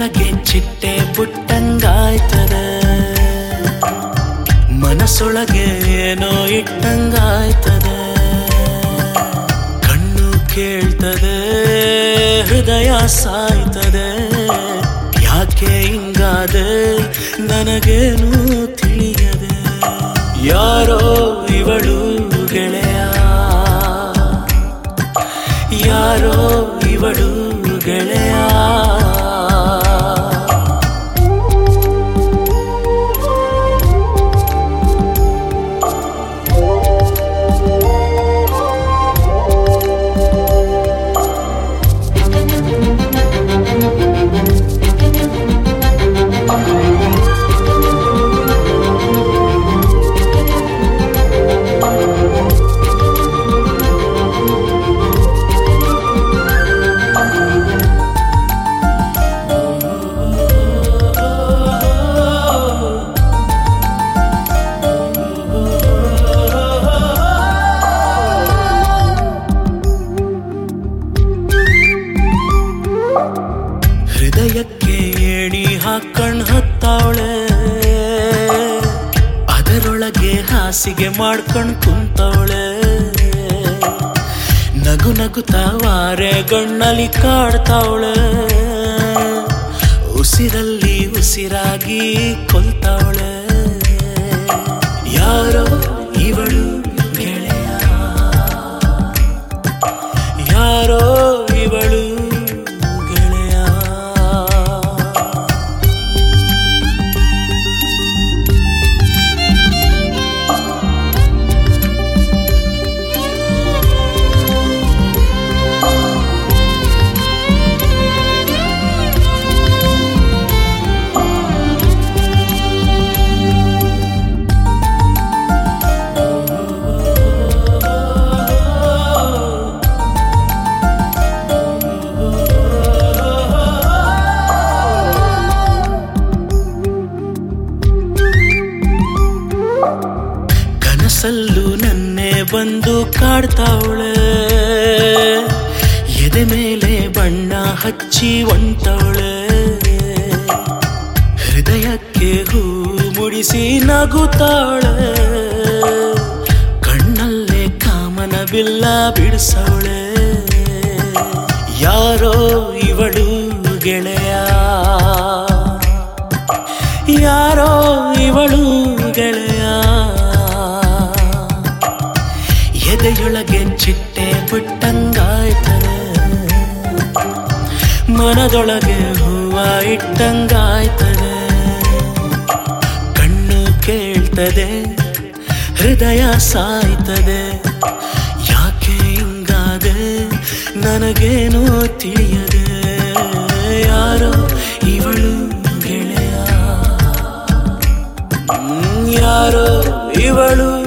ಎದೆಯೊಳಗೆ ಚಿಟ್ಟೆ ಬುಟ್ಟಂಗಾಯ್ತದೆ ಮನಸ್ಸೊಳಗೆ ಏನೋ ಇಟ್ಟಂಗಾಯ್ತದೆ ಕಣ್ಣು ಕೇಳ್ತದೆ ಹೃದಯ ಸಾಯ್ತದೆ ಯಾಕೆ ಹಿಂಗಾದೆ ನನಗೇನು ತಿಳಿಯದೆ ಯಾರೋ ಇವಳು ಗೆಳೆಯ ಯಾರೋ ಇವಳು ಗೆಳೆಯ ಹೃದಯಕ್ಕೆ ಏಣಿ ಹಾಕಣ್ ಹತ್ತಾವಳೆ ಅದರೊಳಗೆ ಹಾಸಿಗೆ ಮಾಡ್ಕೊಂಡ್ ಕುಂತವಳೆ ನಗು ನಗುತ್ತಾವಾರೆ ಗಣ್ಣಲ್ಲಿ ಕಾಡ್ತಾವಳೆ ಉಸಿರಲ್ಲಿ ಉಸಿರಾಗಿ ಕೊಲ್ತಾವಳೆ ಯಾರೋ ಇವಳು ಗೆಳೆಯ ಯಾರೋ ಇವಳು ಗೆಳೆಯ ಕನಸಲ್ಲೂ ನನ್ನೆ ಬಂದು ಕಾಡ್ತಾವಳೆ ಎದೆ ಮೇಲೆ ಬಣ್ಣ ಹಚ್ಚಿ ಒಂಟವಳೆ ಹೃದಯಕ್ಕೆ ಹೂ ಮುಡಿಸಿ ನಗುತ್ತಾಳೆ ಕಣ್ಣಲ್ಲೇ ಕಾಮನ ಬಿಲ್ಲ ಬಿಡಿಸವಳೆ ಯಾರೋ ಇವಳು ಗೆಳೆಯ ಯಾರೋ ಇವಳು ಗೆಳೆಯ ಎದೆಯೊಳಗೆ ಚಿಟ್ಟೆ ಬಿಟ್ಟಂಗಾಯ್ತದೆ ಮನದೊಳಗೆ ಹೂವ ಇಟ್ಟಂಗಾಯ್ತದೆ ಕಣ್ಣು ಕೇಳ್ತದೆ ಹೃದಯ ಸಾಯ್ತದೆ ಯಾಕೆ ಹಿಂಗಾದೆ ನನಗೇನು ತಿಳಿಯದೆ ಯಾರೋ ಇವಳು ಗೆಳೆಯ ಹ್ಮ್, ಯಾರೋ ಇವಳು